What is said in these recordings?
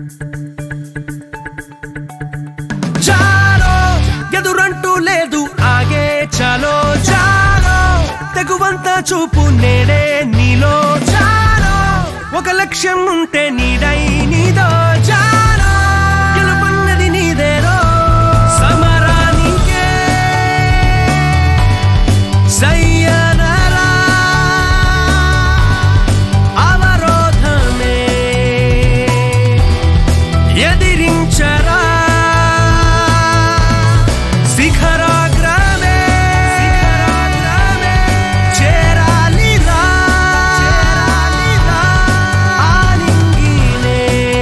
చాలో ఎదురంటూ లేదు ఆగే చాలో చాలో తెగువంత చూపు నేడే నీలో చాలో ఒక లక్ష్యం ఉంటే నీడై నీదో చాలో గెలుపన్నది నీదేరో సమరానికే సయ్యనరా అవరోధమే ఎదిరించరా శిఖరాగ్రమే చేరాలిరా ఆలింగినే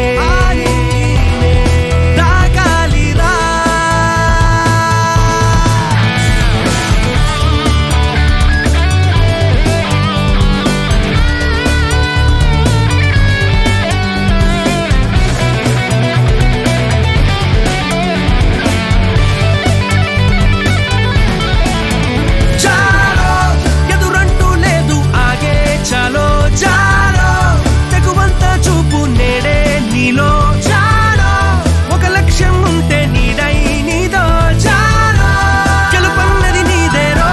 తాకాలిరా చాలో ఎదురంటూ లేదు ఆగే చాలో చాలో తెగువంత చూపు నేడే నీలో చాలో ఒక లక్ష్యం ఉంటే నీడై నీదో చాలో గెలుపన్నది నీదేరో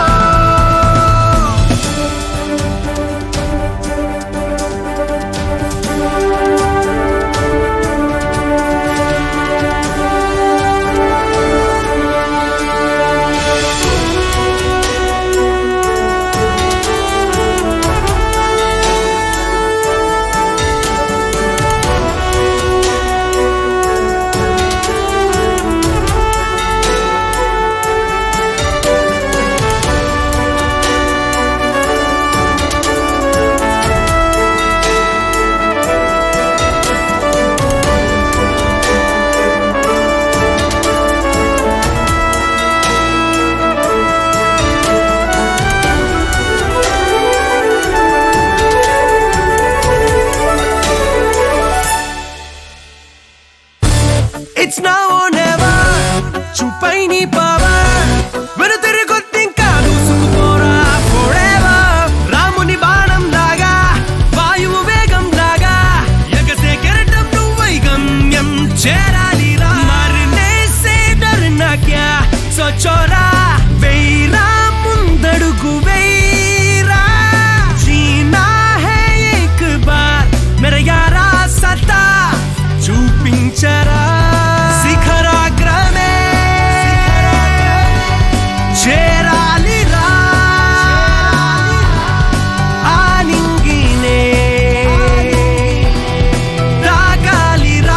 ఇట్స్ నౌ ఆర్ నెవర్ చూపై నీ పవర్ వెను తిరిగొద్ది ఇంకా దూసుకుపోరా forever. రాముని బాణం లాగా వాయువు వేగం లాగా ఎగసే కెరటం నువ్వై గమ్యం చేరాలిరా మరినేసే డరనా క్యా సోచోరా వెయ్యిరా ముందడుగు వెయ్యిరా జీనా హే ఏక్ బార్ మేరా యారా సత్తా చూపించరా శిఖరాగ్రమే చేరాలిరా ఆనింగినే తాకాలిరా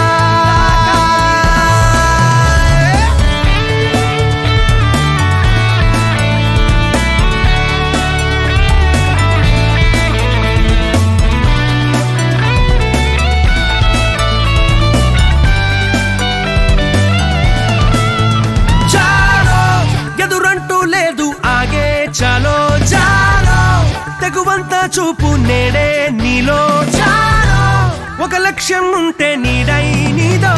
చాలో ఎదురంటూ లేదు ఆగే చాలో చాలో తెగువంత చూపు నేడే నీలో చాలో ఒక లక్ష్యం ఉంటే నీడై నీదో